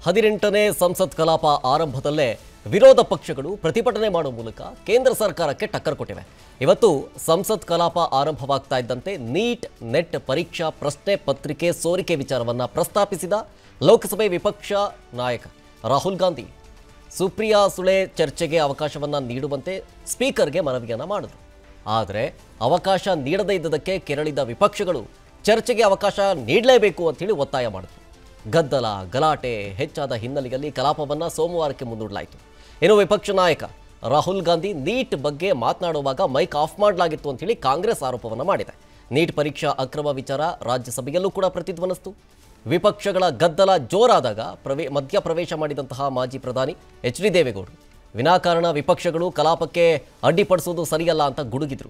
ಹದಿನೆಂಟನೇ ಸಂಸತ್ ಕಲಾಪ ಆರಂಭದಲ್ಲೇ ವಿರೋಧ ಪಕ್ಷಗಳು ಪ್ರತಿಭಟನೆ ಮಾಡುವ ಮೂಲಕ ಕೇಂದ್ರ ಸರ್ಕಾರಕ್ಕೆ ಟಕ್ಕರ್ ಕೊಟ್ಟಿವೆ ಇವತ್ತು ಸಂಸತ್ ಕಲಾಪ ಆರಂಭವಾಗ್ತಾ ಇದ್ದಂತೆ ನೀಟ್ ನೆಟ್ ಪರೀಕ್ಷಾ ಪ್ರಶ್ನೆ ಪತ್ರಿಕೆ ಸೋರಿಕೆ ವಿಚಾರವನ್ನ ಪ್ರಸ್ತಾಪಿಸಿದ ಲೋಕಸಭೆ ವಿಪಕ್ಷ ನಾಯಕ ರಾಹುಲ್ ಗಾಂಧಿ ಸುಪ್ರಿಯಾ ಸುಳೆ ಚರ್ಚೆಗೆ ಅವಕಾಶವನ್ನ ನೀಡುವಂತೆ ಸ್ಪೀಕರ್ಗೆ ಮನವಿಯನ್ನ ಮಾಡಿದ್ರು ಆದರೆ ಅವಕಾಶ ನೀಡದೇ ಇದ್ದದಕ್ಕೆ ಕೆರಳಿದ ವಿಪಕ್ಷಗಳು ಚರ್ಚೆಗೆ ಅವಕಾಶ ನೀಡಲೇಬೇಕು ಅಂತೇಳಿ ಒತ್ತಾಯ ಮಾಡಿದ್ರು ಗದ್ದಲ ಗಲಾಟೆ ಹೆಚ್ಚಾದ ಹಿನ್ನೆಲೆಯಲ್ಲಿ ಕಲಾಪವನ್ನ ಸೋಮವಾರಕ್ಕೆ ಮುಂದೂಡಲಾಯಿತು ಇನ್ನು ವಿಪಕ್ಷ ನಾಯಕ ರಾಹುಲ್ ಗಾಂಧಿ ನೀಟ್ ಬಗ್ಗೆ ಮಾತನಾಡುವಾಗ ಮೈಕ್ ಆಫ್ ಮಾಡಲಾಗಿತ್ತು ಅಂತೇಳಿ ಕಾಂಗ್ರೆಸ್ ಆರೋಪವನ್ನ ಮಾಡಿದೆ ನೀಟ್ ಪರೀಕ್ಷಾ ಅಕ್ರಮ ವಿಚಾರ ರಾಜ್ಯಸಭೆಯಲ್ಲೂ ಕೂಡ ಪ್ರತಿಧ್ವನಿಸಿತು ವಿಪಕ್ಷಗಳ ಗದ್ದಲ ಜೋರಾದಾಗ ಪ್ರವೇ ಮಧ್ಯ ಪ್ರವೇಶ ಮಾಡಿದಂತಹ ಮಾಜಿ ಪ್ರಧಾನಿ ಎಚ್ ಡಿ ದೇವೇಗೌಡರು ವಿನಾಕಾರಣ ವಿಪಕ್ಷಗಳು ಕಲಾಪಕ್ಕೆ ಅಡ್ಡಿಪಡಿಸುವುದು ಸರಿಯಲ್ಲ ಅಂತ ಗುಡುಗಿದ್ರು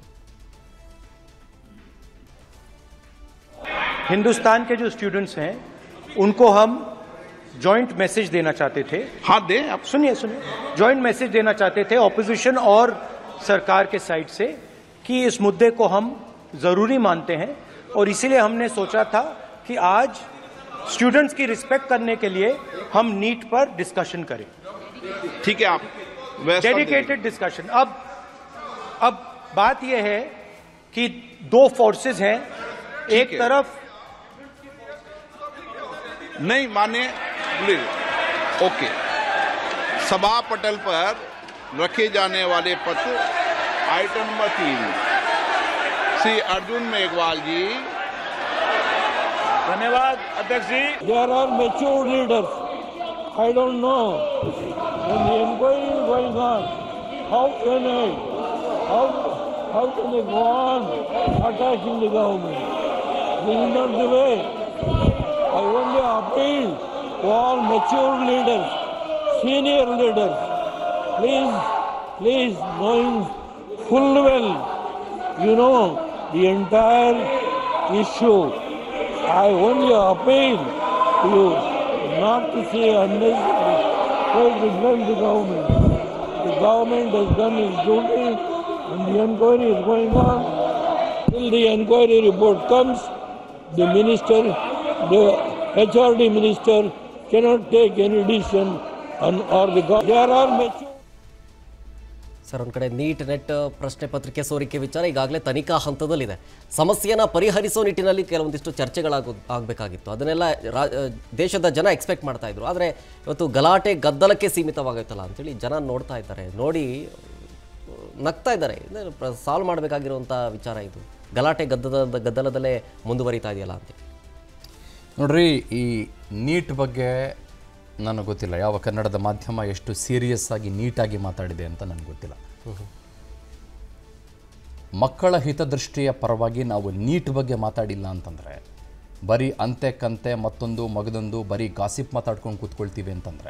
हिंदुस्तान के जो स्टूडेंट्स हैं उनको हम जॉइंट मैसेज देना चाहते थे हाँ दें आप सुनिए सुनिए जॉइंट मैसेज देना चाहते थे ऑपोजिशन और सरकार के साइड से कि इस मुद्दे को हम जरूरी मानते हैं और इसीलिए हमने सोचा था कि आज स्टूडेंट्स की रिस्पेक्ट करने के लिए हम नीट पर डिस्कशन करें ठीक है आप व्यवस्था दें। डेडिकेटेड डिस्कशन अब अब बात यह है कि दो फोर्सेस हैं एक है। तरफ नहीं माने प्लीज ओके सभा पटल पर रखे जाने वाले पत्र आइटम नंबर तीन श्री अर्जुन मेघवाल जी धन्यवाद अध्यक्ष जी There are mature leaders. I don't know. When the inquiry is going on, how can I, how, how can they go on attacking the government? This is not the way. I only appeal to all mature leaders, senior leaders. Please, please, knowing full well, you know, the entire issue. I only appeal to you not to say unnecessary try to blame the government. The government has done its duty and the inquiry is going on. Till the inquiry report comes, the minister, the HRD minister cannot take any decision on, or the government. There are mature. Sir ಒಂದು ಕಡೆ neat net ಪ್ರಶ್ನೆ ಪತ್ರಿಕೆ ಸೋರಿಕೆ ವಿಚಾರ ಈಗಾಗಲೇ ತನಿಖಾ ಹಂತದಲ್ಲಿದೆ ಸಮಸ್ಯೆನ ಪರಿಹರಿಸೋ ನಿಟ್ಟಿನಲ್ಲಿ ಕೆಲವೊಂದಿಷ್ಟು ಚರ್ಚೆಗಳಾಗೋ ಆಗಬೇಕಾಗಿತ್ತು ಅದನ್ನೆಲ್ಲ ರಾ- ದೇಶದ ಜನ ಎಕ್ಸ್ಪೆಕ್ಟ್ ಮಾಡ್ತಾ ಇದ್ರು ಆದರೆ ಇವತ್ತು ಗಲಾಟೆ ಗದ್ದಲಕ್ಕೆ ಸೀಮಿತವಾಗೈತಲ್ಲ ಅಂತೇಳಿ ಜನ ನೋಡ್ತಾ ಇದ್ದಾರೆ ನೋಡಿ ನಗ್ತಾ ಇದ್ದಾರೆ ಸಾಲ್ವ್ ಮಾಡಬೇಕಾಗಿರುವಂಥ ವಿಚಾರ ಇದು ಗಲಾಟೆ ಗದ್ದಲದ ಗದ್ದಲದಲ್ಲೇ ಮುಂದುವರಿತಾ ಇದೆಯಲ್ಲ ಅಂತೇಳಿ ನೋಡ್ರಿ ಈ ನೀಟ್ ಬಗ್ಗೆ ನನಗೆ ಗೊತ್ತಿಲ್ಲ ಯಾವ ಕನ್ನಡದ ಮಾಧ್ಯಮ ಎಷ್ಟು ಸೀರಿಯಸ್ ಆಗಿ ನೀಟಾಗಿ ಮಾತಾಡಿದೆ ಅಂತ ನನಗೆ ಗೊತ್ತಿಲ್ಲ ಮಕ್ಕಳ ಹಿತದೃಷ್ಟಿಯ ಪರವಾಗಿ ನಾವು ನೀಟ್ ಬಗ್ಗೆ ಮಾತಾಡಿಲ್ಲ ಅಂತಂದರೆ ಬರೀ ಅಂತೆ ಕಂತೆ ಮತ್ತೊಂದು ಮಗದೊಂದು ಬರೀ ಗಾಸಿಪ್ ಮಾತಾಡ್ಕೊಂಡು ಕೂತ್ಕೊಳ್ತೀವಿ ಅಂತಂದರೆ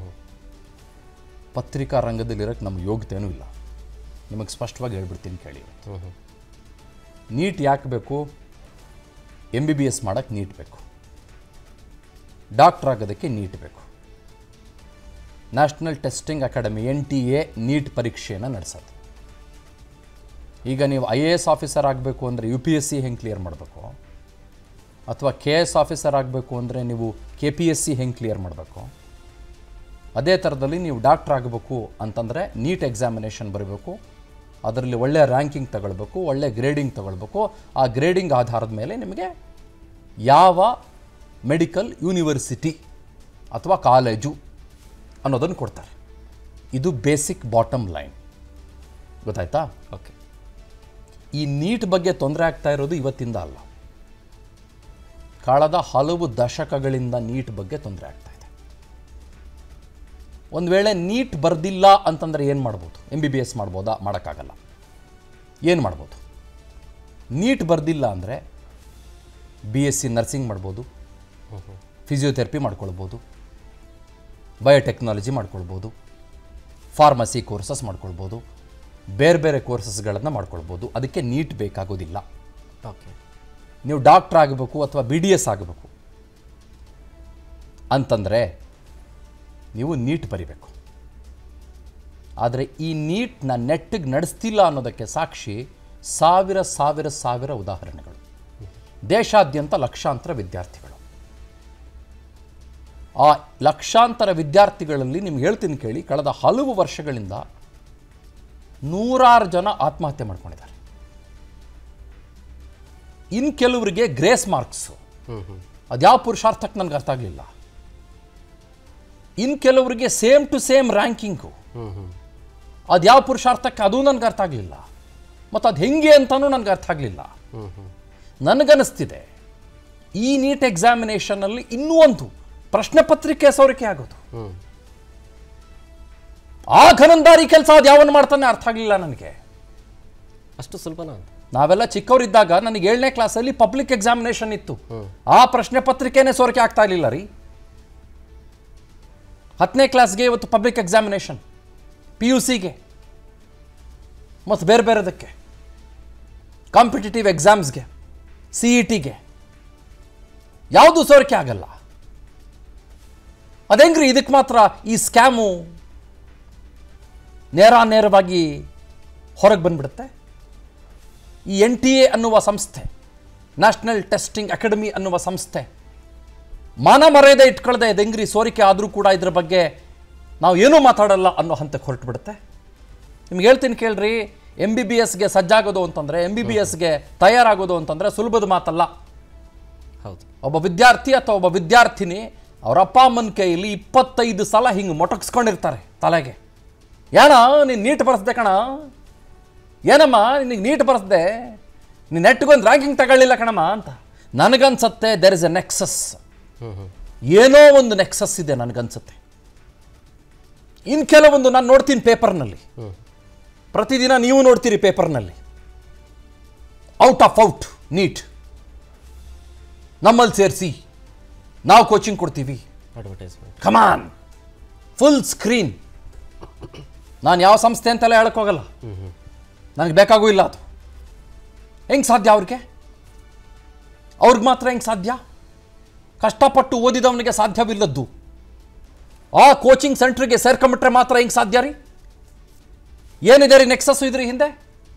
ಪತ್ರಿಕಾ ರಂಗದಲ್ಲಿರೋಕ್ಕೆ ನಮ್ಗೆ ಯೋಗ್ಯತೆಯೂ ಇಲ್ಲ ನಿಮಗೆ ಸ್ಪಷ್ಟವಾಗಿ ಹೇಳ್ಬಿಡ್ತೀನಿ ಕೇಳಿ ನೀಟ್ ಯಾಕೆ ಬೇಕು ಎಮ್ ಬಿ ಬಿ ಎಸ್ ಮಾಡೋಕ್ಕೆ ನೀಟ್ ಬೇಕು ಡಾಕ್ಟರ್ ಆಗೋದಕ್ಕೆ ನೀಟ್ ಬೇಕು national testing academy N T A NEET ಪರೀಕ್ಷೆಯನ್ನು ನಡೆಸೋದು ಈಗ ನೀವು ಐ ಎ ಎಸ್ ಆಫೀಸರ್ ಆಗಬೇಕು ಅಂದರೆ ಯು ಪಿ ಎಸ್ ಸಿ ಹೆಂಗೆ ಕ್ಲಿಯರ್ ಮಾಡಬೇಕು ಅಥವಾ ಕೆ ಎಸ್ ಆಫೀಸರ್ ಆಗಬೇಕು ಅಂದರೆ ನೀವು ಕೆ ಪಿ ಎಸ್ ಸಿ ಹೆಂಗೆ ಕ್ಲಿಯರ್ ಮಾಡಬೇಕು ಅದೇ ಥರದಲ್ಲಿ ನೀವು ಡಾಕ್ಟರ್ ಆಗಬೇಕು ಅಂತಂದರೆ ನೀಟ್ ಎಕ್ಸಾಮಿನೇಷನ್ ಬರಬೇಕು ಅದರಲ್ಲಿ ಒಳ್ಳೆಯ ರ್ಯಾಂಕಿಂಗ್ ತಗೊಳ್ಬೇಕು ಒಳ್ಳೆಯ ಗ್ರೇಡಿಂಗ್ ತಗೊಳ್ಬೇಕು ಆ ಗ್ರೇಡಿಂಗ್ ಆಧಾರದ ಮೇಲೆ ನಿಮಗೆ ಯಾವ ಮೆಡಿಕಲ್ ಯೂನಿವರ್ಸಿಟಿ ಅಥವಾ ಕಾಲೇಜು ಅನ್ನೋದನ್ನು ಕೊಡ್ತಾರೆ ಇದು ಬೇಸಿಕ್ ಬಾಟಮ್ ಲೈನ್ ಗೊತ್ತಾಯ್ತಾ ಓಕೆ ಈ ನೀಟ್ ಬಗ್ಗೆ ತೊಂದರೆ ಆಗ್ತಾ ಇರೋದು ಇವತ್ತಿಂದ ಅಲ್ಲ ಕಳೆದ ಹಲವು ದಶಕಗಳಿಂದ ನೀಟ್ ಬಗ್ಗೆ ತೊಂದರೆ ಆಗ್ತಾ ಇದೆ ಒಂದು ವೇಳೆ ನೀಟ್ ಬರ್ದಿಲ್ಲ ಅಂತಂದರೆ ಏನು ಮಾಡ್ಬೋದು ಎಮ್ ಬಿ ಬಿ ಎಸ್ ಮಾಡ್ಬೋದಾ ಮಾಡೋಕ್ಕಾಗಲ್ಲ ಏನು ಮಾಡ್ಬೋದು ನೀಟ್ ಬರ್ದಿಲ್ಲ ಅಂದರೆ ಬಿ ಎಸ್ ಸಿ ನರ್ಸಿಂಗ್ ಮಾಡ್ಬೋದು ಫಿಸಿಯೋಥೆರಪಿ ಮಾಡ್ಕೊಳ್ಬೋದು ಬಯೋಟೆಕ್ನಾಲಜಿ ಮಾಡ್ಕೊಳ್ಬೋದು ಫಾರ್ಮಸಿ ಕೋರ್ಸಸ್ ಮಾಡ್ಕೊಳ್ಬೋದು ಬೇರೆ ಬೇರೆ ಕೋರ್ಸಸ್ಗಳನ್ನು ಮಾಡ್ಕೊಳ್ಬೋದು ಅದಕ್ಕೆ ನೀಟ್ ಬೇಕಾಗೋದಿಲ್ಲ ಓಕೆ ನೀವು ಡಾಕ್ಟ್ರ್ ಆಗಬೇಕು ಅಥವಾ ಬಿ ಡಿ ಎಸ್ ಆಗಬೇಕು ಅಂತಂದರೆ ನೀವು ನೀಟ್ ಬರಿಬೇಕು ಆದರೆ ಈ ನೀಟ್ನ ನೆಟ್ಟಿಗೆ ನಡೆಸ್ತಿಲ್ಲ ಅನ್ನೋದಕ್ಕೆ ಸಾಕ್ಷಿ ಸಾವಿರ ಸಾವಿರ ಸಾವಿರ ಉದಾಹರಣೆಗಳು ದೇಶಾದ್ಯಂತ ಲಕ್ಷಾಂತರ ವಿದ್ಯಾರ್ಥಿಗಳು ಆ ಲಕ್ಷಾಂತರ ವಿದ್ಯಾರ್ಥಿಗಳಲ್ಲಿ ನಿಮ್ಗೆ ಹೇಳ್ತೀನಿ ಕೇಳಿ ಕಳೆದ ಹಲವು ವರ್ಷಗಳಿಂದ ನೂರಾರು ಜನ ಆತ್ಮಹತ್ಯೆ ಮಾಡ್ಕೊಂಡಿದ್ದಾರೆ ಇನ್ನು ಕೆಲವರಿಗೆ ಗ್ರೇಸ್ ಮಾರ್ಕ್ಸು ಅದ್ಯಾವ ಪುರುಷಾರ್ಥಕ್ಕೆ ನನಗೆ ಅರ್ಥ ಆಗಲಿಲ್ಲ ಇನ್ನು ಕೆಲವರಿಗೆ ಸೇಮ್ ಟು ಸೇಮ್ ರ್ಯಾಂಕಿಂಗು ಅದ್ಯಾವ ಪುರುಷಾರ್ಥಕ್ಕೆ ಅದು ನನಗೆ ಅರ್ಥ ಆಗಲಿಲ್ಲ ಮತ್ತು ಅದು ಹೆಂಗೆ ಅಂತಲೂ ನನಗೆ ಅರ್ಥ ಆಗಲಿಲ್ಲ ನನಗನ್ನಿಸ್ತಿದೆ ಈ ನೀಟ್ ಎಕ್ಸಾಮಿನೇಷನಲ್ಲಿ ಇನ್ನೂ ಒಂದು ಪ್ರಶ್ನೆ ಪತ್ರಿಕೆ ಸೋರಿಕೆ ಆಗೋದು ಆ ಘನಂದಾರಿ ಕೆಲಸ ಅದು ಯಾವನ್ ಮಾಡ್ತಾನೆ ಅರ್ಥ ಆಗಲಿಲ್ಲ ನನಗೆ ಅಷ್ಟು ಸುಲಭನಾ ಅಂತ ನಾವೆಲ್ಲ ಚಿಕ್ಕವರಿದ್ದಾಗ ನನಗೆ ಏಳನೇ ಕ್ಲಾಸಲ್ಲಿ ಪಬ್ಲಿಕ್ ಎಕ್ಸಾಮಿನೇಷನ್ ಇತ್ತು ಆ ಪ್ರಶ್ನೆ ಪತ್ರಿಕೆನೇ ಸೋರಿಕೆ ಆಗ್ತಾ ಇರಲಿಲ್ಲ ರೀ ಹತ್ತನೇ ಕ್ಲಾಸ್ಗೆ ಇವತ್ತು ಪಬ್ಲಿಕ್ ಎಕ್ಸಾಮಿನೇಷನ್ ಪಿ ಯು ಸಿಗೆ ಮತ್ತು ಬೇರೆ ಬೇರೆದಕ್ಕೆ ಕಾಂಪಿಟೇಟಿವ್ ಎಕ್ಸಾಮ್ಸ್ಗೆ ಸಿ ಇ ಟಿಗೆ ಯಾವುದು ಸೋರಿಕೆ ಆಗಲ್ಲ ಅದೇಂಗ್ರಿ ಇದಕ್ಕೆ ಮಾತ್ರ ಈ ಸ್ಕ್ಯಾಮು ನೇರ ನೇರವಾಗಿ ಹೊರಗೆ ಬಂದ್ಬಿಡುತ್ತೆ ಈ ಎನ್ ಟಿ ಎ ಅನ್ನುವ ಸಂಸ್ಥೆ ನ್ಯಾಷನಲ್ ಟೆಸ್ಟಿಂಗ್ ಅಕಾಡೆಮಿ ಅನ್ನುವ ಸಂಸ್ಥೆ ಮಾನ ಮರ್ಯಾದೆ ಇಟ್ಕೊಳ್ಳದೆ ದೆಂಗ್ರಿ ಸೋರಿಕೆ ಆದರೂ ಕೂಡ ಇದ್ರ ಬಗ್ಗೆ ನಾವು ಏನೂ ಮಾತಾಡಲ್ಲ ಅನ್ನೋ ಹಂತಕ್ಕೆ ಹೊರಟು ಬಿಡುತ್ತೆ ನಿಮ್ಗೆ ಹೇಳ್ತೀನಿ ಕೇಳ್ರಿ ಎಮ್ ಬಿ ಬಿ ಎಸ್ಗೆ ಸಜ್ಜಾಗೋದು ಅಂತಂದರೆ ಎಮ್ ಬಿ ಬಿ ಎಸ್ಗೆ ತಯಾರಾಗೋದು ಅಂತಂದರೆ ಸುಲಭದ ಮಾತಲ್ಲ ಹೌದು ಒಬ್ಬ ವಿದ್ಯಾರ್ಥಿ ಅಥವಾ ಒಬ್ಬ ವಿದ್ಯಾರ್ಥಿನಿ ಅವ್ರ ಅಪ್ಪ ಅಮ್ಮನ ಕೈಯಲ್ಲಿ ಇಪ್ಪತ್ತೈದು ಸಲ ಹಿಂಗೆ ಮೊಟಕ್ಸ್ಕೊಂಡಿರ್ತಾರೆ ತಲೆಗೆ ಏನ ನೀನು ನೀಟ್ ಬರೆಸ್ದೆ ಕಣ ಏನಮ್ಮ ನಿನಗೆ ನೀಟ್ ಬರೆಸ್ದೆ ನೀನು ನೆಟ್ಗೊಂದು ರ್ಯಾಂಕಿಂಗ್ ತಗೊಳ್ಳಿಲ್ಲ ಕಣಮ್ಮ ಅಂತ ನನಗನ್ಸತ್ತೆ ದೆರ್ ಇಸ್ ಎ ನೆಕ್ಸಸ್ ಏನೋ ಒಂದು ನೆಕ್ಸಸ್ ಇದೆ ನನಗನ್ಸುತ್ತೆ ಇನ್ನು ಕೆಲವೊಂದು ನಾನು ನೋಡ್ತೀನಿ ಪೇಪರ್ನಲ್ಲಿ ಪ್ರತಿದಿನ ನೀವು ನೋಡ್ತೀರಿ ಪೇಪರ್ನಲ್ಲಿ ಔಟ್ ಆಫ್ ಔಟ್ ನೀಟ್ ನಮ್ಮಲ್ಲಿ ಸೇರಿಸಿ ನಾವು ಕೋಚಿಂಗ್ ಕೊಡ್ತೀವಿ ಅಡ್ವರ್ಟೈಸ್ಮೆಂಟ್ ಕಮಾನ್ ಫುಲ್ ಸ್ಕ್ರೀನ್ ನಾನು ಯಾವ ಸಂಸ್ಥೆ ಅಂತೆಲ್ಲ ಹೇಳಕ್ ಹೋಗಲ್ಲ ನನಗೆ ಬೇಕಾಗೂ ಇಲ್ಲ ಅದು ಹೆಂಗೆ ಸಾಧ್ಯ ಅವ್ರಿಗೆ ಅವ್ರಿಗೆ ಮಾತ್ರ ಹೆಂಗೆ ಸಾಧ್ಯ ಕಷ್ಟಪಟ್ಟು ಓದಿದವನಿಗೆ ಸಾಧ್ಯವಿಲ್ಲದ್ದು ಆ ಕೋಚಿಂಗ್ ಸೆಂಟ್ರಿಗೆ ಸೇರ್ಕೊಂಬಿಟ್ರೆ ಮಾತ್ರ ಹೆಂಗೆ ಸಾಧ್ಯ ರೀ ಏನಿದೆ ರೀ ನೆಕ್ಸಸ್ ಇದ್ರಿ ಹಿಂದೆ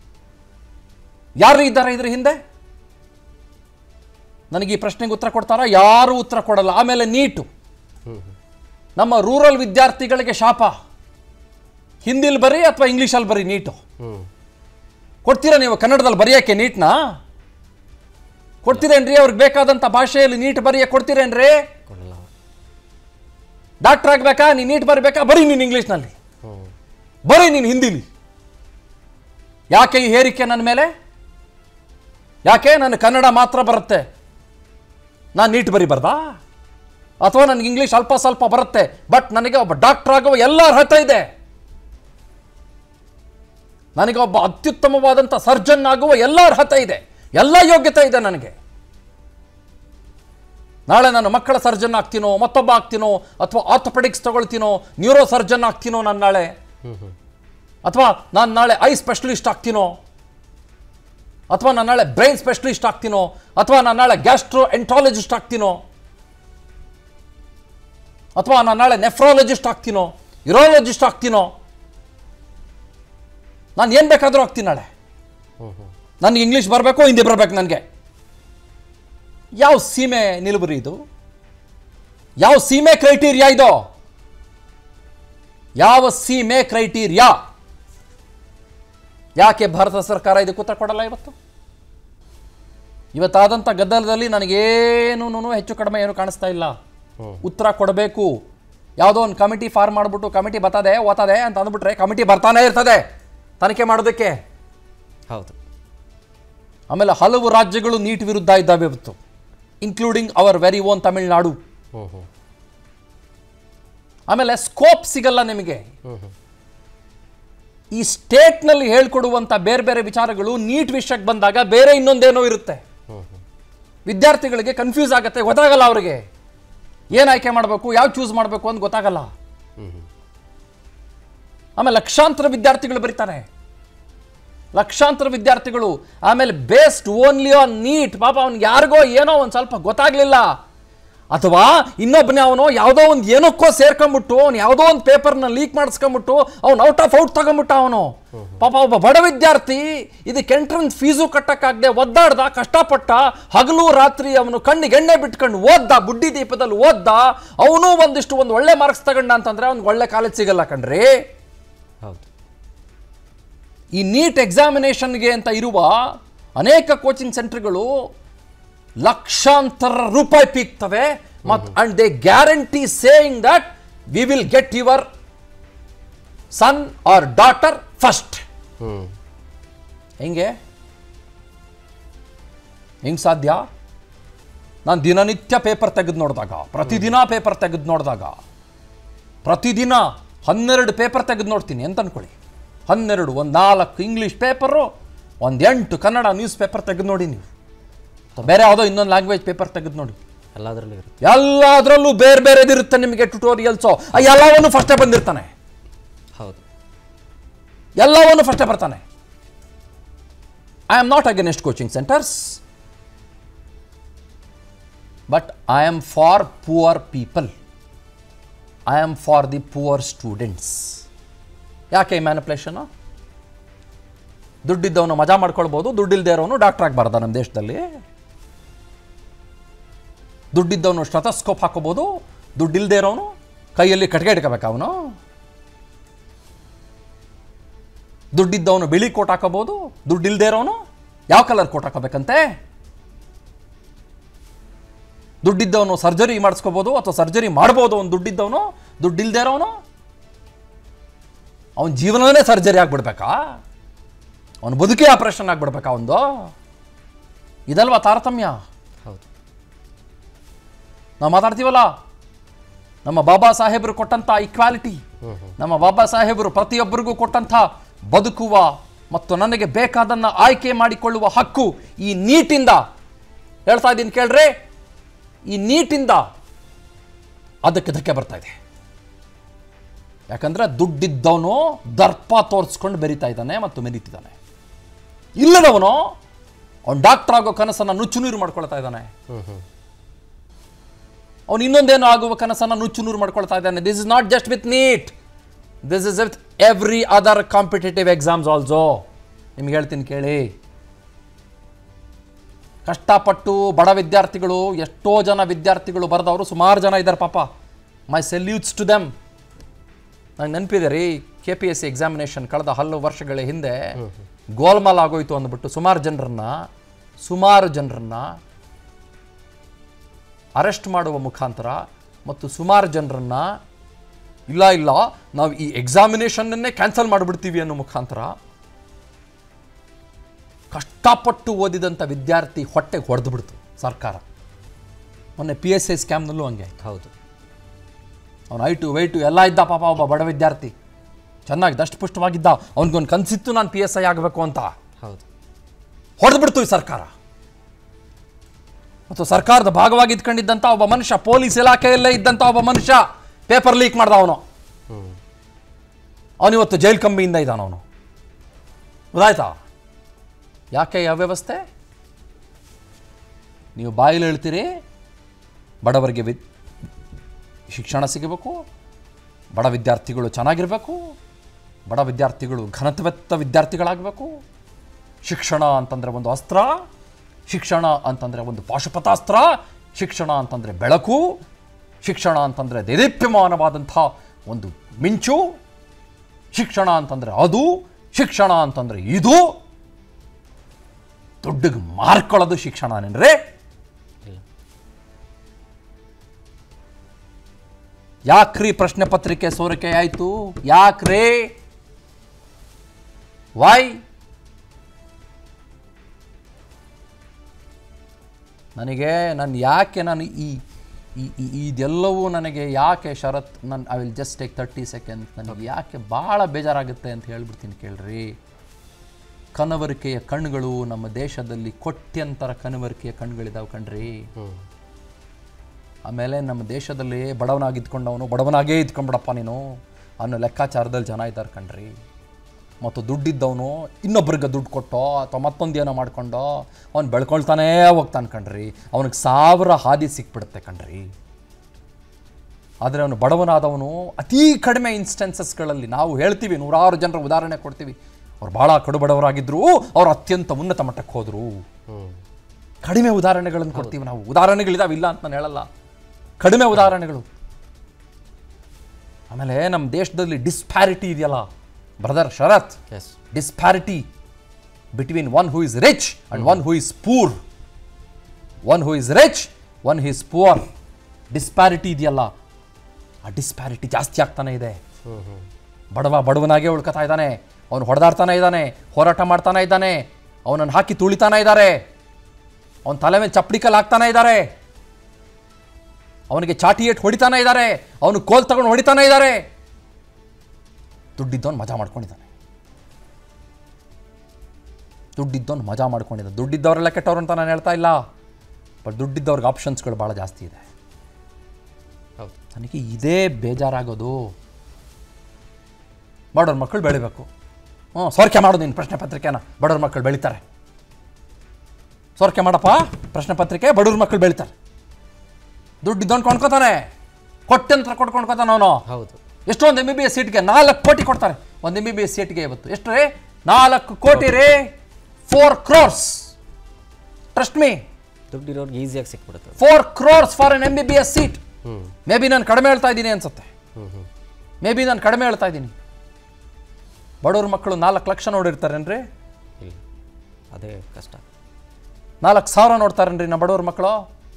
ಯಾರು ಇದ್ದಾರೆ ಇದ್ರ ಹಿಂದೆ ನನಗೆ ಈ ಪ್ರಶ್ನೆಗೆ ಉತ್ತರ ಕೊಡ್ತಾರಾ ಯಾರೂ ಉತ್ತರ ಕೊಡಲ್ಲ ಆಮೇಲೆ ನೀಟು ನಮ್ಮ ರೂರಲ್ ವಿದ್ಯಾರ್ಥಿಗಳಿಗೆ ಶಾಪ ಹಿಂದಿಲಿ ಬರೀ ಅಥವಾ ಇಂಗ್ಲೀಷಲ್ಲಿ ಬರೀ ನೀಟು ಕೊಡ್ತೀರಾ ನೀವು ಕನ್ನಡದಲ್ಲಿ ಬರೆಯೋಕ್ಕೆ ನೀಟ್ನ ಕೊಡ್ತೀರೇನ್ರಿ ಅವ್ರಿಗೆ ಬೇಕಾದಂಥ ಭಾಷೆಯಲ್ಲಿ ನೀಟ್ ಬರೆಯಕ್ಕೆ ಕೊಡ್ತೀರೇನ್ರಿ ಕೊಡಲ್ಲ ಅವ್ರು. ಡಾಕ್ಟರ್ ಆಗ್ಬೇಕಾ ನೀನು ನೀಟ್ ಬರಬೇಕಾ ಬರೀ ನೀನು ಇಂಗ್ಲೀಷ್ನಲ್ಲಿ ಬರೀ ನೀನು ಹಿಂದಿಲಿ ಯಾಕೆ ಈ ಹೇರಿಕೆ ನನ್ನ ಮೇಲೆ ಯಾಕೆ ನನ್ನ ಕನ್ನಡ ಮಾತ್ರ ಬರುತ್ತೆ ನಾನು ನೀಟ್ ಬರಿಬಾರ್ದಾ ಅಥವಾ ನನಗೆ ಇಂಗ್ಲೀಷ್ ಅಲ್ಪ ಸ್ವಲ್ಪ ಬರುತ್ತೆ ಬಟ್ ನನಗೆ ಒಬ್ಬ ಡಾಕ್ಟರ್ ಆಗುವ ಎಲ್ಲ ಅರ್ಹತೆ ಇದೆ ನನಗೆ ಒಬ್ಬ ಅತ್ಯುತ್ತಮವಾದಂಥ ಸರ್ಜನ್ ಆಗುವ ಎಲ್ಲ ಅರ್ಹತೆ ಇದೆ ಎಲ್ಲ ಯೋಗ್ಯತೆ ಇದೆ ನನಗೆ ನಾಳೆ ನಾನು ಮಕ್ಕಳ ಸರ್ಜನ್ ಆಗ್ತೀನೋ ಮತ್ತೊಬ್ಬ ಆಗ್ತೀನೋ ಅಥವಾ ಆರ್ಥೋಪೆಡಿಕ್ಸ್ ತಗೊಳ್ತೀನೋ ನ್ಯೂರೋ ಸರ್ಜನ್ ಆಗ್ತೀನೋ ನಾನು ನಾಳೆ ಅಥವಾ ನಾನು ನಾಳೆ ಐ ಸ್ಪೆಷಲಿಸ್ಟ್ ಆಗ್ತೀನೋ ಅಥವಾ ನಾನು ನಾಳೆ ಬ್ರೈನ್ ಸ್ಪೆಷಲಿಸ್ಟ್ ಆಗ್ತೀನೋ ಅಥವಾ ನಾನು ನಾಳೆ ಗ್ಯಾಸ್ಟ್ರೋ ಎಂಟಾಲಜಿಸ್ಟ್ ಆಗ್ತೀನೋ ಅಥವಾ ನಾನು ನಾಳೆ ನೆಫ್ರಾಲಜಿಸ್ಟ್ ಆಗ್ತೀನೋ ಯುರಾಲಜಿಸ್ಟ್ ಆಗ್ತೀನೋ ನಾನು ಏನು ಬೇಕಾದರೂ ಆಗ್ತೀನಿ ನಾಳೆ ನನಗೆ ಇಂಗ್ಲೀಷ್ ಬರಬೇಕು ಹಿಂದಿ ಬರಬೇಕು ನನಗೆ ಯಾವ ಸೀಮೆ ನಿಲುಬರಿ ಇದು ಯಾವ ಸೀಮೆ ಕ್ರೈಟೀರಿಯಾ ಇದು ಯಾವ ಸೀಮೆ ಕ್ರೈಟೀರಿಯಾ ಯಾಕೆ ಭಾರತ ಸರ್ಕಾರ ಇದಕ್ಕೆ ಉತ್ತರ ಕೊಡಲ್ಲ ಇವತ್ತು ಇವತ್ತಾದಂಥ ಗದ್ದಲದಲ್ಲಿ ನನಗೇನು ಹೆಚ್ಚು ಕಡಿಮೆ ಏನು ಕಾಣಿಸ್ತಾ ಇಲ್ಲ ಉತ್ತರ ಕೊಡಬೇಕು ಯಾವುದೋ ಒಂದು ಕಮಿಟಿ ಫಾರ್ಮ್ ಮಾಡಿಬಿಟ್ಟು ಕಮಿಟಿ ಬರ್ತದೆ ಓತದೆ ಅಂತ ಅಂದ್ಬಿಟ್ರೆ ಕಮಿಟಿ ಬರ್ತಾನೆ ಇರ್ತದೆ ತನಿಖೆ ಮಾಡೋದಕ್ಕೆ ಹೌದು ಆಮೇಲೆ ಹಲವು ರಾಜ್ಯಗಳು ನೀಟ್ ವಿರುದ್ಧ ಇದ್ದಾವೆ ಇವತ್ತು including our very own Tamil Nadu ಹ್ಞೂ ಹ್ಞೂ ಆಮೇಲೆ ಸ್ಕೋಪ್ ಸಿಗಲ್ಲ ನಿಮಗೆ ಈ ಸ್ಟೇಟ್ನಲ್ಲಿ ಹೇಳ್ಕೊಡುವಂಥ ಬೇರೆ ಬೇರೆ ವಿಚಾರಗಳು ನೀಟ್ ವಿಷಯಕ್ಕೆ ಬಂದಾಗ ಬೇರೆ ಇನ್ನೊಂದೇನೋ ಇರುತ್ತೆ ವಿದ್ಯಾರ್ಥಿಗಳಿಗೆ ಕನ್ಫ್ಯೂಸ್ ಆಗುತ್ತೆ ಗೊತ್ತಾಗಲ್ಲ ಅವರಿಗೆ ಏನು ಆಯ್ಕೆ ಮಾಡಬೇಕು ಯಾವ ಚೂಸ್ ಮಾಡಬೇಕು ಅಂತ ಗೊತ್ತಾಗಲ್ಲ ಆಮೇಲೆ ಲಕ್ಷಾಂತರ ವಿದ್ಯಾರ್ಥಿಗಳು ಬರೀತಾರೆ ಲಕ್ಷಾಂತರ ವಿದ್ಯಾರ್ಥಿಗಳು ಆಮೇಲೆ ಬೇಸ್ಡ್ ಓನ್ಲಿ ಆನ್ ನೀಟ್ ಪಾಪ ಅವ್ನಿಗೆ ಯಾರಿಗೋ ಏನೋ ಒಂದು ಸ್ವಲ್ಪ ಗೊತ್ತಾಗ್ಲಿಲ್ಲ ಅಥವಾ ಇನ್ನೊಬ್ಬನೇ ಅವನು ಯಾವುದೋ ಒಂದು ಏನಕ್ಕೋ ಸೇರ್ಕೊಂಬಿಟ್ಟು ಅವ್ನು ಯಾವುದೋ ಒಂದು ಪೇಪರ್ನ ಲೀಕ್ ಮಾಡಿಸ್ಕೊಂಬಿಟ್ಟು ಅವ್ನು ಔಟ್ ಆಫ್ ಔಟ್ ತಗೊಂಬಿಟ್ಟ ಅವನು ಪಾಪ ಒಬ್ಬ ಬಡ ವಿದ್ಯಾರ್ಥಿ ಇದಕ್ಕೆ ಎಂಟ್ರೆನ್ಸ್ ಫೀಸು ಕಟ್ಟಕ್ಕಾಗದೆ ಒದ್ದಾಡ್ದ ಕಷ್ಟಪಟ್ಟ ಹಗಲು ರಾತ್ರಿ ಅವನು ಕಣ್ಣಿಗೆ ಎಣ್ಣೆ ಬಿಟ್ಕೊಂಡು ಓದ್ದ ಬುಡ್ಡಿ ದೀಪದಲ್ಲಿ ಓದ್ದ ಅವನು ಒಂದಿಷ್ಟು ಒಂದು ಒಳ್ಳೆ ಮಾರ್ಕ್ಸ್ ತಗೊಂಡ ಅಂತಂದ್ರೆ ಅವ್ನಿಗೆ ಒಳ್ಳೆ ಕಾಲೇಜ್ ಸಿಗಲ್ಲ ಕಣ್ರಿ ಹೌದು ಈ ನೀಟ್ ಎಕ್ಸಾಮಿನೇಷನ್ಗೆ ಅಂತ ಇರುವ ಅನೇಕ ಕೋಚಿಂಗ್ ಸೆಂಟರ್ಗಳು ಲಕ್ಷಾಂತರ ರೂಪಾಯಿ ಪೀಕ್ತವೆ ಮತ್ತು and they guarantee saying that we will get your son or daughter first hmm ಹೆಂಗೆ ಹೆಂಗ್ ಸಾಧ್ಯ ನಾನು ದಿನನಿತ್ಯ ಪೇಪರ್ ತೆಗೆದು ನೋಡಿದಾಗ ಪ್ರತಿದಿನ ಪೇಪರ್ ತೆಗೆದು ನೋಡಿದಾಗ ಪ್ರತಿದಿನ ಹನ್ನೆರಡು ಪೇಪರ್ ತೆಗೆದು ನೋಡ್ತೀನಿ ಅಂತ ಅನ್ಕೊಳ್ಳಿ ಹನ್ನೆರಡು ಒಂದು ನಾಲ್ಕು ಇಂಗ್ಲೀಷ್ ಪೇಪರು ಒಂದು ಎಂಟು ಕನ್ನಡ ನ್ಯೂಸ್ ಪೇಪರ್ ತೆಗೆದು ನೋಡಿ ನೀವು ಅಥವಾ ಬೇರೆ ಯಾವುದೋ ಇನ್ನೊಂದು ಲ್ಯಾಂಗ್ವೇಜ್ ಪೇಪರ್ ತೆಗೆದು ನೋಡಿ ಎಲ್ಲದರಲ್ಲೂ ಇರುತ್ತೆ ಎಲ್ಲದರಲ್ಲೂ ಬೇರೆ ಬೇರೆದಿರುತ್ತೆ ನಿಮಗೆ ಟ್ಯುಟೋರಿಯಲ್ಸು ಎಲ್ಲವನ್ನು ಫಸ್ಟೇ ಬಂದಿರ್ತಾನೆ ಹೌದು ಎಲ್ಲವನ್ನು ಫಸ್ಟೇ ಬರ್ತಾನೆ I am not against coaching centres but I am for poor people I am for the poor students ಯಾಕೆ ಈ ಮ್ಯಾನಿಪ್ಯುಲೇಷನು ದುಡ್ಡಿದ್ದವನು ಮಜಾ ಮಾಡ್ಕೊಳ್ಬೋದು ದುಡ್ಡಿಲ್ದೇ ಇರೋನು ಡಾಕ್ಟರ್ ಆಗಬಾರ್ದ ನಮ್ಮ ದೇಶದಲ್ಲಿ ದುಡ್ಡಿದ್ದವನು ಸ್ಟೆಥಸ್ಕೋಪ್ ಹಾಕೋಬೋದು ದುಡ್ಡಿಲ್ದೇ ಇರೋನು ಕೈಯಲ್ಲಿ ಕಟ್ಗೆ ಇಟ್ಕೋಬೇಕು ಅವನು ದುಡ್ಡಿದ್ದವನು ಬಿಳಿ ಕೋಟ್ ಹಾಕೋಬಹುದು ದುಡ್ಡಿಲ್ದೇ ಇರೋನು ಯಾವ ಕಲರ್ ಕೋಟ್ ಹಾಕೋಬೇಕಂತೆ ದುಡ್ಡಿದ್ದವನು ಸರ್ಜರಿ ಮಾಡಿಸ್ಕೋಬೋದು ಅಥವಾ ಸರ್ಜರಿ ಮಾಡ್ಬೋದು ಅವನು ದುಡ್ಡಿದ್ದವನು ದುಡ್ಡಿಲ್ದೇ ಇರೋನು ಅವನ ಜೀವನವೇ ಸರ್ಜರಿ ಆಗ್ಬಿಡ್ಬೇಕಾ ಅವನ ಬದುಕೇ ಆಪರೇಷನ್ ಆಗ್ಬಿಡ್ಬೇಕಾ ಅವನು ಇದಲ್ವಾ ತಾರತಮ್ಯ ಹೌದು ನಾವು ಮಾತಾಡ್ತೀವಲ್ಲ ನಮ್ಮ ಬಾಬಾ ಸಾಹೇಬರು ಕೊಟ್ಟಂಥ ಇಕ್ವಾಲಿಟಿ ನಮ್ಮ ಬಾಬಾ ಸಾಹೇಬರು ಪ್ರತಿಯೊಬ್ಬರಿಗೂ ಕೊಟ್ಟಂಥ ಬದುಕುವ ಮತ್ತು ನನಗೆ ಬೇಕಾದನ್ನ ಆಯ್ಕೆ ಮಾಡಿಕೊಳ್ಳುವ ಹಕ್ಕು ಈ ನೀಟಿಂದ ಹೇಳ್ತಾ ಇದ್ದೀನಿ ಕೇಳ್ರಿ ಈ ನೀಟಿಂದ ಅದಕ್ಕೆ ಧಕ್ಕೆ ಬರ್ತಾ ಇದೆ ಯಾಕಂದ್ರೆ ದುಡ್ಡಿದ್ದವನು ದರ್ಪ ತೋರಿಸ್ಕೊಂಡು ಬೆರಿತಾ ಇದ್ದಾನೆ ಮತ್ತು ಮೆರೀತಿದ್ದಾನೆ ಇಲ್ಲದವನು ಅವನು ಡಾಕ್ಟರ್ ಆಗೋ ಕನಸನ್ನು ನುಚ್ಚು ನೀರು ಮಾಡ್ಕೊಳ್ತಾ ಇದ್ದಾನೆ ಅವನು ಇನ್ನೊಂದೇನು ಆಗುವ ಕನಸನ್ನು ನುಚ್ಚು ನೂರು ಮಾಡ್ಕೊಳ್ತಾ ಇದ್ದಾನೆ this is not just with NEET this is with every other competitive exams also ನಿಮ್ಗೆ ಹೇಳ್ತೀನಿ ಕೇಳಿ ಕಷ್ಟಪಟ್ಟು ಬಡ ವಿದ್ಯಾರ್ಥಿಗಳು ಎಷ್ಟೋ ಜನ ವಿದ್ಯಾರ್ಥಿಗಳು ಬರೆದವರು ಸುಮಾರು ಜನ ಇದ್ದಾರೆ ಪಾಪ ಮೈ ಸೆಲ್ಯೂಟ್ಸ್ ಟು ದೆಮ್ ನಂಗೆ ನೆನಪಿದೆ ರೀ K P S C examination ಕಳೆದ ಹಲವು ವರ್ಷಗಳ ಹಿಂದೆ ಗೋಲ್ಮಾಲ್ ಆಗೋಯ್ತು ಅಂದ್ಬಿಟ್ಟು ಸುಮಾರು ಜನರನ್ನ ಸುಮಾರು ಜನರನ್ನ ಅರೆಸ್ಟ್ ಮಾಡುವ ಮುಖಾಂತರ ಮತ್ತು ಸುಮಾರು ಜನರನ್ನ ಇಲ್ಲ ಇಲ್ಲ ನಾವು ಈ ಎಕ್ಸಾಮಿನೇಷನ್ನನ್ನೇ ಕ್ಯಾನ್ಸಲ್ ಮಾಡಿಬಿಡ್ತೀವಿ ಅನ್ನೋ ಮುಖಾಂತರ ಕಷ್ಟಪಟ್ಟು ಓದಿದಂಥ ವಿದ್ಯಾರ್ಥಿ ಹೊಟ್ಟೆಗೆ ಹೊಡೆದು ಬಿಡ್ತು ಸರ್ಕಾರ ಮೊನ್ನೆ ಪಿ ಎಸ್ ಐ ಸ್ಕ್ಯಾಮ್ನಲ್ಲೂ ಹಂಗೆ ಆಯ್ತು ಹೌದು ಅವನು ಐಟು ವೈಟು ಎಲ್ಲ ಇದ್ದ ಪಾಪ ಒಬ್ಬ ಬಡ ವಿದ್ಯಾರ್ಥಿ ಚೆನ್ನಾಗಿ ದಷ್ಟಪುಷ್ಟವಾಗಿದ್ದ ಅವನಿಗೊಂದು ಕನಸಿತ್ತು ನಾನು ಪಿ ಎಸ್ ಐ ಆಗಬೇಕು ಅಂತ ಹೌದು ಹೊಡೆದ್ಬಿಡ್ತು ಈ ಸರ್ಕಾರ ಮತ್ತು ಸರ್ಕಾರದ ಭಾಗವಾಗಿ ಇದ್ಕೊಂಡಿದ್ದಂಥ ಒಬ್ಬ ಮನುಷ್ಯ ಪೊಲೀಸ್ ಇಲಾಖೆಯಲ್ಲೇ ಇದ್ದಂಥ ಒಬ್ಬ ಮನುಷ್ಯ ಪೇಪರ್ ಲೀಕ್ ಮಾಡ್ದ ಅವನು ಅವನಿವತ್ತು ಜೈಲ್ ಕಂಬಿಯಿಂದ ಇದ್ದಾನ ಅವನು ಗೊತ್ತಾಯ್ತಾ ಯಾಕೆ ಈ ಅವ್ಯವಸ್ಥೆ ನೀವು ಬಾಯಲ್ಲಿ ಹೇಳ್ತೀರಿ ಬಡವರಿಗೆ ವಿ ಶಿಕ್ಷಣ ಸಿಗಬೇಕು ಬಡ ವಿದ್ಯಾರ್ಥಿಗಳು ಚೆನ್ನಾಗಿರಬೇಕು ಬಡ ವಿದ್ಯಾರ್ಥಿಗಳು ಘನತ್ವೆತ್ತ ವಿದ್ಯಾರ್ಥಿಗಳಾಗಬೇಕು ಶಿಕ್ಷಣ ಅಂತಂದರೆ ಒಂದು ಅಸ್ತ್ರ ಶಿಕ್ಷಣ ಅಂತಂದರೆ ಒಂದು ಪಾಶುಪತಾಸ್ತ್ರ ಶಿಕ್ಷಣ ಅಂತಂದರೆ ಬೆಳಕು ಶಿಕ್ಷಣ ಅಂತಂದರೆ ದೇದೀಪ್ಯಮಾನವಾದಂಥ ಒಂದು ಮಿಂಚು ಶಿಕ್ಷಣ ಅಂತಂದರೆ ಅದು ಶಿಕ್ಷಣ ಅಂತಂದರೆ ಇದು ದುಡ್ಡಿಗೆ ಮಾರ್ಕೊಳ್ಳೋದು ಶಿಕ್ಷಣನೇನ್ರೇ ಯಾಕ್ರಿ ಪ್ರಶ್ನೆ ಪತ್ರಿಕೆ ಸೋರಿಕೆ ಆಯಿತು ಯಾಕ್ರೇ ವೈ ನನಗೆ ನಾನು ಯಾಕೆ ನಾನು ಈ ಈ- ಈ- ಇದೆಲ್ಲವೂ ನನಗೆ ಯಾಕೆ ಶರತ್ ನಾನು I will just take thirty second ನನಗೆ ಯಾಕೆ ಭಾಳ ಬೇಜಾರಾಗುತ್ತೆ ಅಂತ ಹೇಳ್ಬಿಡ್ತೀನಿ ಕೇಳ್ರಿ ಕನವರಿಕೆಯ ಕಣ್ಣುಗಳು ನಮ್ಮ ದೇಶದಲ್ಲಿ ಕೊಟ್ಯಂತರ ಕನವರಿಕೆಯ ಕಣ್ಣುಗಳಿದಾವೆ ಕಣ್ರಿ ಆಮೇಲೆ ನಮ್ಮ ದೇಶದಲ್ಲಿ ಬಡವನಾಗಿ ಇದ್ಕೊಂಡವನು ಬಡವನಾಗೇ ಇದ್ಕೊಂಡ್ಬಿಡಪ್ಪ ನೀನು ಅನ್ನೋ ಲೆಕ್ಕಾಚಾರದಲ್ಲಿ ಜನ ಇದ್ದಾರೆ ಕಣ್ರಿ ಮತ್ತು ದುಡ್ಡಿದ್ದವನು ಇನ್ನೊಬ್ರಿಗೆ ದುಡ್ಡು ಕೊಟ್ಟೋ ಅಥವಾ ಮತ್ತೊಂದು ಏನೋ ಮಾಡ್ಕೊಂಡೋ ಅವ್ನು ಬೆಳ್ಕೊಳ್ತಾನೇ ಹೋಗ್ತಾನೆ ಕಣ್ರಿ ಅವನಿಗೆ ಸಾವಿರ ಹಾದಿ ಸಿಕ್ಬಿಡುತ್ತೆ ಕಣ್ರಿ ಆದರೆ ಅವನು ಬಡವನಾದವನು ಅತೀ ಕಡಿಮೆ ಇನ್ಸ್ಟೆನ್ಸಸ್ಗಳಲ್ಲಿ ನಾವು ಹೇಳ್ತೀವಿ ನೂರಾರು ಜನರ ಉದಾಹರಣೆ ಕೊಡ್ತೀವಿ ಅವ್ರು ಭಾಳ ಕಡುಬಡವರಾಗಿದ್ದರು ಅವ್ರು ಅತ್ಯಂತ ಉನ್ನತ ಮಟ್ಟಕ್ಕೆ ಹೋದರು ಕಡಿಮೆ ಉದಾಹರಣೆಗಳನ್ನು ಕೊಡ್ತೀವಿ ನಾವು ಉದಾಹರಣೆಗಳಿದಾವೆ ಇಲ್ಲ ಅಂತ ನಾನು ಹೇಳಲ್ಲ ಕಡಿಮೆ ಉದಾಹರಣೆಗಳು ಆಮೇಲೆ ನಮ್ಮ ದೇಶದಲ್ಲಿ ಡಿಸ್ಪ್ಯಾರಿಟಿ ಇದೆಯಲ್ಲ brother Sharath yes disparity between one who is rich and one who is poor one who is rich one who is poor disparity ಇದೆಯಲ್ಲ ಆ ಡಿಸ್ಪ್ಯಾರಿಟಿ ಜಾಸ್ತಿ ಆಗ್ತಾನೆ ಇದೆ ಬಡವ ಬಡವನಾಗೆ ಉಳ್ಕೊತಾ ಇದ್ದಾನೆ ಅವನು ಹೊಡೆದಾಡ್ತಾನೆ ಇದ್ದಾನೆ ಹೋರಾಟ ಮಾಡ್ತಾನೆ ಇದ್ದಾನೆ ಅವನನ್ನು ಹಾಕಿ ತುಳಿತಾನೆ ಇದ್ದಾರೆ ಅವನ ತಲೆ ಮೇಲೆ ಚಪ್ಪಡಿ ಕಲ್ಲು ಹಾಕ್ತಾನೆ ಇದ್ದಾರೆ ಅವನಿಗೆ ಚಾಟಿ ಏಟ್ ಹೊಡಿತಾನೆ ಇದ್ದಾರೆ ಅವನು ಕೋಲ್ ತಗೊಂಡು ಹೊಡಿತಾನೆ ಇದ್ದಾರೆ ದುಡ್ಡಿದ್ದವನು ಮಜಾ ಮಾಡ್ಕೊಂಡಿದ್ದಾನೆ ದುಡ್ಡಿದ್ದವನು ಮಜಾ ಮಾಡ್ಕೊಂಡಿದ್ದಾನೆ ದುಡ್ಡಿದ್ದವರೆಲ್ಲ ಕೆಟ್ಟವ್ರು ಅಂತ ನಾನು ಹೇಳ್ತಾ ಇಲ್ಲ ಬಟ್ ದುಡ್ಡಿದ್ದವ್ರಿಗೆ ಆಪ್ಷನ್ಸ್ಗಳು ಭಾಳ ಜಾಸ್ತಿ ಇದೆ ಹೌದು ನನಗೆ ಇದೇ ಬೇಜಾರಾಗೋದು ಬಡವ್ರ ಮಕ್ಕಳು ಬೆಳಿಬೇಕು ಹ್ಞೂ ಸೋರಿಕೆ ಮಾಡು ನೀನು ಪ್ರಶ್ನೆ ಪತ್ರಿಕೆನ ಬಡವ್ರ ಮಕ್ಕಳು ಬೆಳಿತಾರೆ ಸೋರಿಕೆ ಮಾಡಪ್ಪ ಪ್ರಶ್ನೆ ಪತ್ರಿಕೆ ಬಡವ್ರ ಮಕ್ಕಳು ಬೆಳಿತಾರೆ ದುಡ್ಡಿದ್ದವನು ಕೊಂಡ್ಕೋತಾನೆ ಕೊಟ್ಟಂತ್ರ ಕೊಟ್ಟು ಕೊಂಡ್ಕೋತಾನೆ ಅವನು ಹೌದು ಎಷ್ಟೊಂದು ಎಮ್ ಬಿ ಬಿ ಎಸ್ ಸೀಟ್ಗೆ ನಾಲ್ಕು ಕೋಟಿ ಕೊಡ್ತಾರೆ ಒಂದು ಎಮ್ ಬಿ ಬಿ ಎಸ್ ಸೀಟ್ಗೆ ಇವತ್ತು ಎಷ್ಟು ರೀ ನಾಲ್ಕು ಕೋಟಿ ರೀ ಫೋರ್ ಕ್ರೋರ್ಸ್ ಟ್ರಸ್ಟ್ ಮೀ ದುಡ್ಡಿರೋರ್ಗೆ ಈಸಿಯಾಗಿ ಸಿಕ್ಬಿಡುತ್ತೆ four crores for N M B B S seat ಹ್ಞೂ ಮೇ ಬಿ ನಾನು ಕಡಿಮೆ ಹೇಳ್ತಾ ಇದ್ದೀನಿ ಅನ್ಸುತ್ತೆ ಹ್ಞೂ ಹ್ಞೂ ಮೇ ಬಿ ನಾನು ಕಡಿಮೆ ಹೇಳ್ತಾ ಇದ್ದೀನಿ ಬಡವ್ರ ಮಕ್ಕಳು ನಾಲ್ಕು ಲಕ್ಷ ನೋಡಿರ್ತಾರೇನ್ರಿ ಇಲ್ಲ ಅದೇ ಕಷ್ಟ ನಾಲ್ಕು ಸಾವಿರ ನೋಡ್ತಾರೇನ್ರಿ ನಮ್ಮ ಬಡವ್ರ ಮಕ್ಕಳು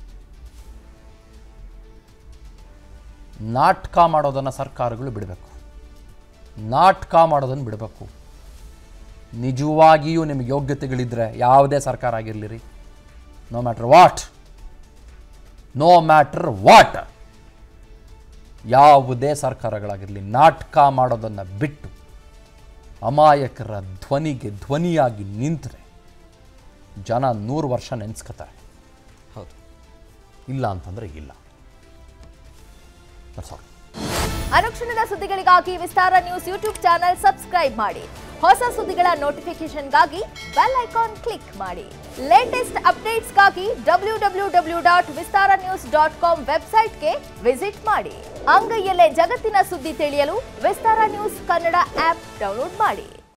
ನಾಟಕ ಮಾಡೋದನ್ನು ಸರ್ಕಾರಗಳು ಬಿಡಬೇಕು ನಾಟಕ ಮಾಡೋದನ್ನು ಬಿಡಬೇಕು ನಿಜವಾಗಿಯೂ ನಿಮಗೆ ಯೋಗ್ಯತೆಗಳಿದ್ದರೆ ಯಾವುದೇ ಸರ್ಕಾರ ಆಗಿರಲಿರಿ no matter what no matter what ಯಾವುದೇ ಸರ್ಕಾರಗಳಾಗಿರಲಿ ನಾಟಕ ಮಾಡೋದನ್ನು ಬಿಟ್ಟು ಅಮಾಯಕರ ಧ್ವನಿಗೆ ಧ್ವನಿಯಾಗಿ ನಿಂತರೆ ಜನ ನೂರು ವರ್ಷ ನೆನೆಸ್ಕೊತಾರೆ ಹೌದು ಇಲ್ಲ ಅಂತಂದರೆ ಇಲ್ಲ That's all. ಅನುಕ್ಷಣದ ಸುದ್ದಿಗಳಿಗಾಗಿ Vistara news YouTube channel subscribe ಮಾಡಿ ಹೊಸ ಸುದ್ದಿಗಳ ನೋಟಿಫಿಕೇಶನ್ಗಾಗಿ ಬೆಲ್ ಐಕಾನ್ ಕ್ಲಿಕ್ ಮಾಡಿ ಲೇಟೆಸ್ಟ್ ಅಪ್ಡೇಟ್ಸ್ಗಾಗಿ W W W dot Vistara news dot com ವೆಬ್ಸೈಟ್ಗೆ ವಿಸಿಟ್ ಮಾಡಿ ಅಂಗೈಯಲ್ಲೇ ಜಗತ್ತಿನ ಸುದ್ದಿ ತಿಳಿಯಲು Vistara news Kannada app download ಮಾಡಿ